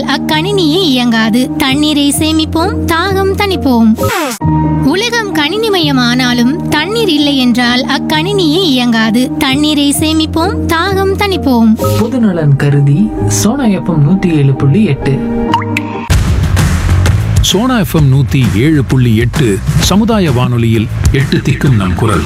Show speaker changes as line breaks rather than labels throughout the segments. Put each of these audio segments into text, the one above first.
என்றால் அக்கணினியே இயங்காது தண்ணீரை சேமிப்போம் தாகம் தணிப்போம் உலகம் கணினிமயமானாலும் தண்ணீர் இல்லை என்றால் அக்கணினியே இயங்காது தண்ணீரை சேமிப்போம் தாகம் தணிப்போம்
பொதுநலன் கருதி சோனா எஃப்எம் நூத்தி ஏழு புள்ளி எட்டு
சோனா எஃப்எம் நூத்தி ஏழு புள்ளி எட்டு சமுதாய வானொலியில் எட்டு திக்கும் நம் குரல்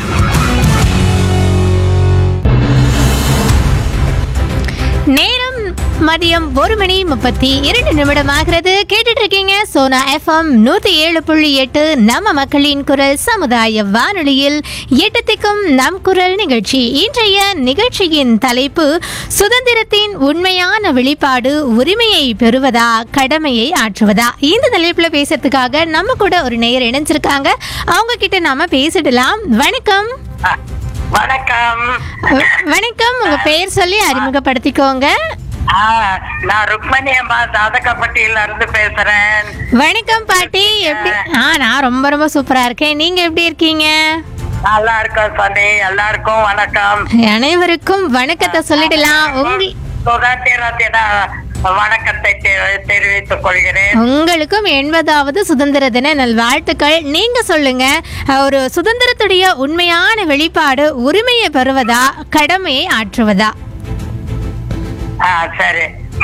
நேரம் மதியம் ஒரு மணி முப்பத்தி இரண்டு நிமிடம் ஆகிறது கேட்டுட்டு இருக்கீங்க சோனா எஃப்எம் நூத்தி ஏழு புள்ளி எட்டு நம்ம மக்களின் குரல் சமுதாய வானொலியில் எட்டு திக்கும் நம் குரல் நிகழ்ச்சி இன்றைய நிகழ்ச்சியின் தலைப்பு சுதந்திரத்தின் உண்மையான வெளிப்பாடு உரிமையை பெறுவதா கடமையை ஆற்றுவதா இந்த தலைப்புல பேசுறதுக்காக நம்ம கூட ஒரு நேயர் இணைஞ்சிருக்காங்க அவங்க கிட்ட நாம பேசிடலாம் வணக்கம்
வணக்கம்
வ- வணக்கம் உங்க பெயர் சொல்லி அறிமுகப்படுத்திக்கோங்க
ஆ, நான் ருக்மணி அம்மா தாதகப்பட்டியில இருந்து பேசுறேன்
வணக்கம் பாட்டி எப்படி ஆ நான் ரொம்ப ரொம்ப சூப்பரா இருக்கேன் நீங்க எப்படி இருக்கீங்க
நல்லா இருக்கோம் சனி எல்லாருக்கும் வணக்கம்
அனைவருக்கும் வணக்கத்தை சொல்லிடலாம் உங்க
சுதந்திர தின வணக்கத்தை தெ- தெரிவித்துக் கொள்கிறேன்
உங்களுக்கும் எண்பதாவது சுதந்திர தின நல்வாழ்த்துக்கள் நீங்க சொல்லுங்க ஒரு சுதந்திரத்துடைய உண்மையான வெளிப்பாடு உரிமையை பெறுவதா கடமையை ஆற்றுவதா
ஆ, சரி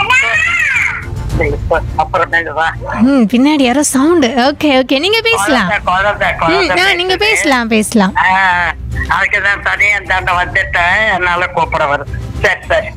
அப்புறமேலு வா
ம் பின்னாடி யாரோ சவுண்டு ஓகே ஓகே நீங்க பேசலாம்
குழந்தை குழந்தை
ம்
குழந்தை
ஆ, நீங்க
பேசுது.
பேசலாம் பேசலாம்
ஆ, அதுக்குதான் தனியா தாண்ட வந்துட்டேன் என்னால கூப்பிட வருது சரி சரி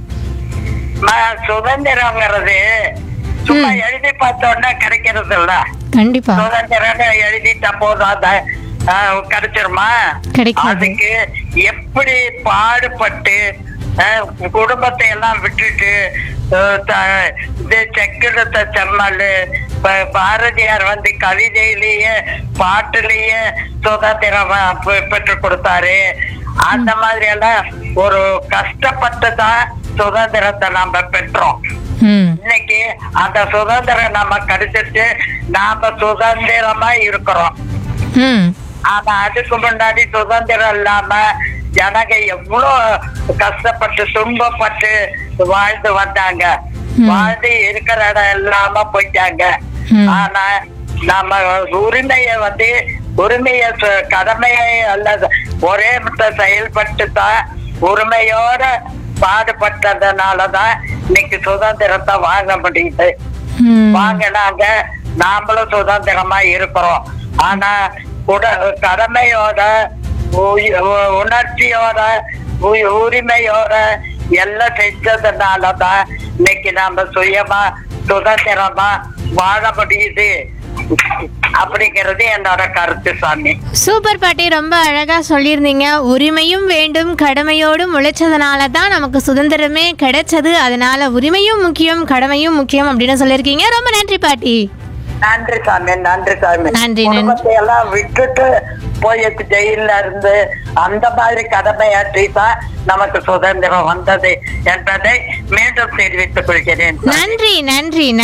ம- சுதந்திரங்கிறது சும்மா எழுதி பார்த்தோன்னா கிடைக்கிறது இல்ல
கண்டிப்பா
சுதந்திரம் எழுதிட்ட போதும் அத ஆ, கிடைச்சிருமா
கிடைக்காது.
அதுக்கு எப்படி பாடுபட்டு ஆ, குடும்பத்தை எல்லாம் விட்டுட்டு ஆ, த- இது செக்கிடத்த செம்மல் ப- பாரதியார் வந்து கவிதையிலேயே பாட்டுலயே சுதந்திரம் பெ- பெற்று கொடுத்தாரு அந்த மாதிரி எல்லாம் ஒரு கஷ்டப்பட்டு தான் சுதந்திரத்தை நாம பெற்றோம்
ம்
இன்னைக்கு அந்த சுதந்திரம் நம்ம கிடைச்சிட்டு நாம சுதந்திரமா இருக்கிறோம்
ம்
ஆனா அதுக்கு முன்னாடி சுதந்திரம் இல்லாம ஜனங்க எவ்வளவு கஷ்டப்பட்டு துன்பப்பட்டு வாழ்ந்து வந்தாங்க வாழ்ந்து இருக்கிற இடம் இல்லாம போயிட்டாங்க
ம்.
ஆனா நம்ம உரிமைய வந்து உரிமைய சு- கடமையை அல்லது ஒரே மட்டும் செயல்பட்டு தான் உரிமையோட பாடுபட்டதுனாலதான் இன்னைக்கு சுதந்திரத்தை வாங்க முடியுது
ம்
வாங்கினாங்க நாமளும் சுதந்திரமா இருக்கிறோம் ஆனா உட கடமையோட உயி- உ- உணர்ச்சியோட உ- உரிமையோட எல்லாம் செஞ்சதுனாலதான் இன்னைக்கு நாம சுயமா சுதந்திரமா வாழ முடியுது அப்படிங்கிறது என்னோட கருத்து சாமி
சூப்பர் பாட்டி ரொம்ப அழகா சொல்லியிருந்தீங்க உரிமையும் வேண்டும் கடமையோடும் உழைச்சதுனால தான் நமக்கு சுதந்திரமே கிடைச்சது அதனால உரிமையும் முக்கியம் கடமையும் முக்கியம் அப்படின்னு சொல்லியிருக்கீங்க ரொம்ப நன்றி பாட்டி
நன்றி சாமி நன்றி சாமி
நன்றி, நன்றி.
குடும்பத்தை எல்லாம் விட்டுட்டு போய் ஜெயில இருந்து அந்த மாதிரி கடமையாற்றி தான் நமக்கு சுதந்திரம் வந்தது என்பதை மீண்டும் தெரிவித்துக் கொள்கிறேன் சாமி.
நன்றி நன்றி